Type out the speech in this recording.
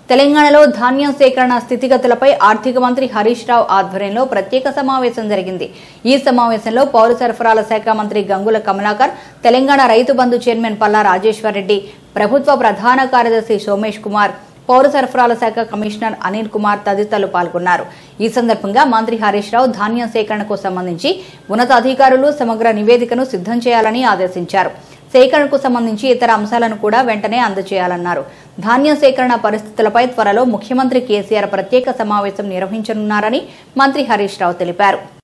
తెలంగాణలో ధాన్యం సేకరణ స్థితిగతులపై ఆర్థిక మంత్రి హరీష్ రావు ఆధ్వర్యంలో ప్రత్యేక సమావేశం జరిగింది ఈ సమావేశంలో పౌర సరఫరాల శాఖ మంత్రి గంగుల కమలాకర్ తెలంగాణ రైతు బంధు చైర్మన్ పల్లా రాజేశ్వర్ రెడ్డి ప్రభుత్వ ప్రధాన కార్యదర్శి సోమేష్ కుమార్ పౌర సరఫరాల శాఖ కమిషనర్ అనిల్ కుమార్ తదితరులు పాల్గొన్నారు ఈ సందర్భంగా మంత్రి హరీష్ రావు ధాన్యం సేకరణకు సంబంధించి ఉన్నతాధికారులు సమగ్ర నివేదికను సిద్ధం చేయాలని ఆదేశించారు సేకరణకు సంబంధించి ఇతర అంశాలను కూడా వెంటనే అందజేయాలన్నారు ధాన్యం సేకరణ పరిస్థితులపై త్వరలో ముఖ్యమంత్రి కేసీఆర్ ప్రత్యేక సమావేశం నిర్వహించనున్నారని మంత్రి హరీష్ రావు తెలిపారు